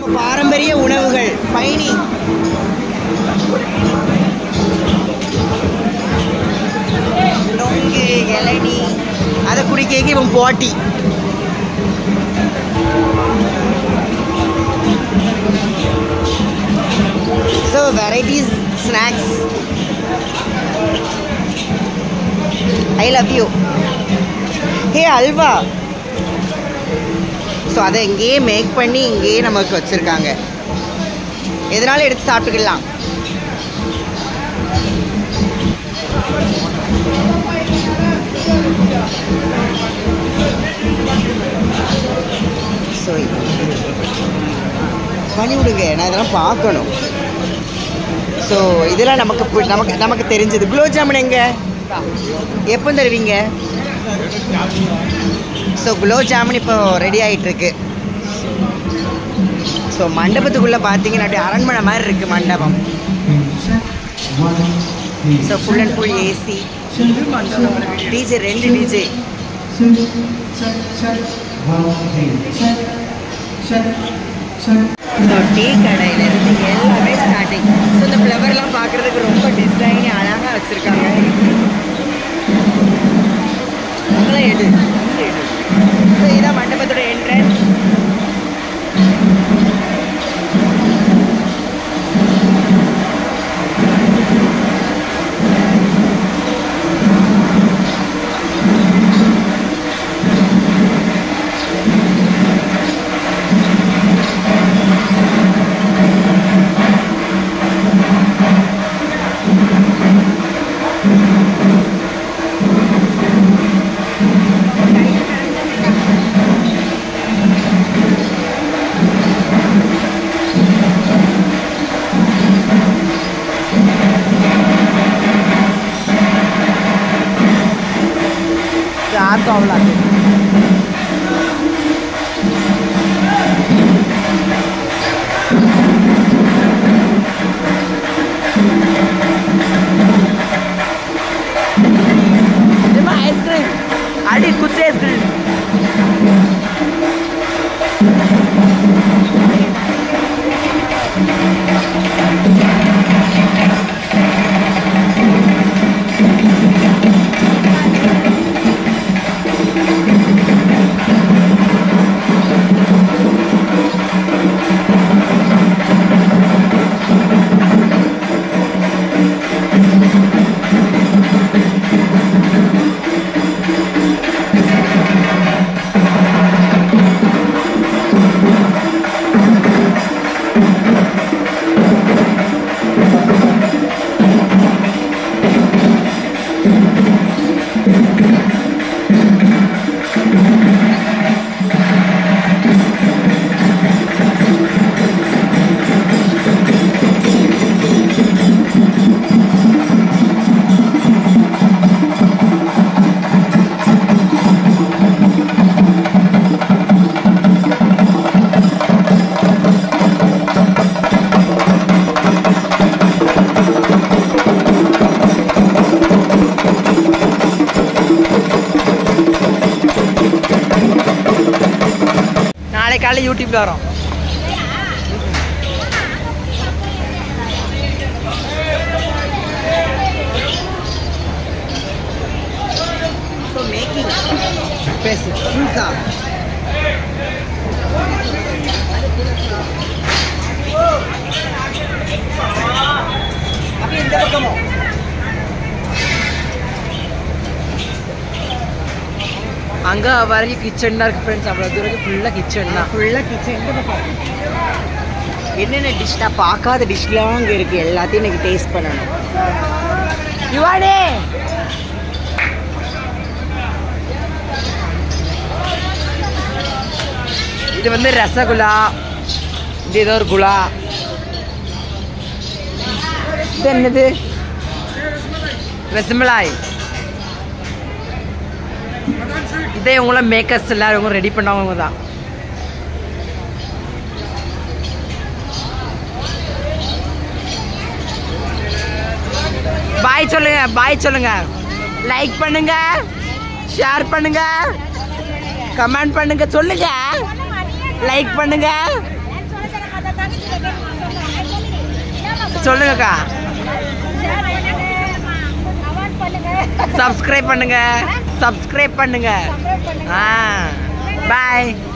பாரம்பரிய உணவுகள் பயணி நொங்கு இளநி அதை குடிக்க இவன் போட்டி so varieties snacks I love you hey அல்வா ஸோ அதை இங்கேயே மேக் பண்ணி இங்கேயே நமக்கு வச்சுருக்காங்க எதனாலும் எடுத்து சாப்பிட்டுக்கலாம் ஸோ பண்ணி விடுங்க நான் இதெல்லாம் பார்க்கணும் ஸோ இதெல்லாம் நமக்கு பு- நமக்கு நமக்கு தெரிஞ்சது குலோப் ஜாமுன் எங்க எப்போ தருவீங்க ஸோ குலோப் ஜாமுன் இப்போ ரெடி ஆயிட்டு இருக்கு ஸோ மண்டபத்துக்குள்ளே பார்த்தீங்கன்னா அப்படியே அரண்மனை மாதிரி இருக்கு மண்டபம் so full and full AC DJ ரெண்டு டிஜே ஸோ டீ கடையிலேருந்து எல்லாமே ஸ்டார்டிங் ஸோ இந்த ஃப்ளவர்லாம் பார்க்குறதுக்கு ரொம்ப டிசைன் அழகாக வச்சுருக்காங்க அதெல்லாம் எடு இங்க எடு ஸோ இதான் மண்டபத்தோட என்ட்ரன்ஸ் रात को अवला आइसक्रीम अड़ी कुछ आइसक्रीम நாளை காலையில் யூடியூப்ல வரோம் பேசு ஃபுல்கா அப்படியே இந்த பக்கமும் அங்கே வரைக்கும் கிச்சன் தான் இருக்குது ஃப்ரெண்ட்ஸ் அவ்வளோ தூரம் ஃபுல்லாக கிச்சன் தான் ஃபுல்லாக கிச்சன் என்னென்ன டிஷ் நான் பார்க்காத டிஷ்லாம் அங்கே இருக்குது எல்லாத்தையும் எனக்கு டேஸ்ட் பண்ணணும் யுவானே இது வந்து ரசகுல்லா இது ஏதோ ஒரு குலா இது என்னது ரசமலாய் இதே இவங்கள மேக்கர்ஸ் எல்லாரும் இவங்க ரெடி பண்ணவங்க தான் பாய் சொல்லுங்க பாய் சொல்லுங்க லைக் பண்ணுங்க ஷேர் பண்ணுங்க கமெண்ட் பண்ணுங்க சொல்லுங்க லைக் பண்ணுங்க சொல்லுங்கக்கா ஷேர் பண்ணுங்க கமெண்ட் பண்ணுங்க சப்ஸ்கிரைப் பண்ணுங்க சப்ஸ்கிரைப் பண்ணுங்க சப்ஸ்கிரைப் பண்ணுங்க ஆ பாய்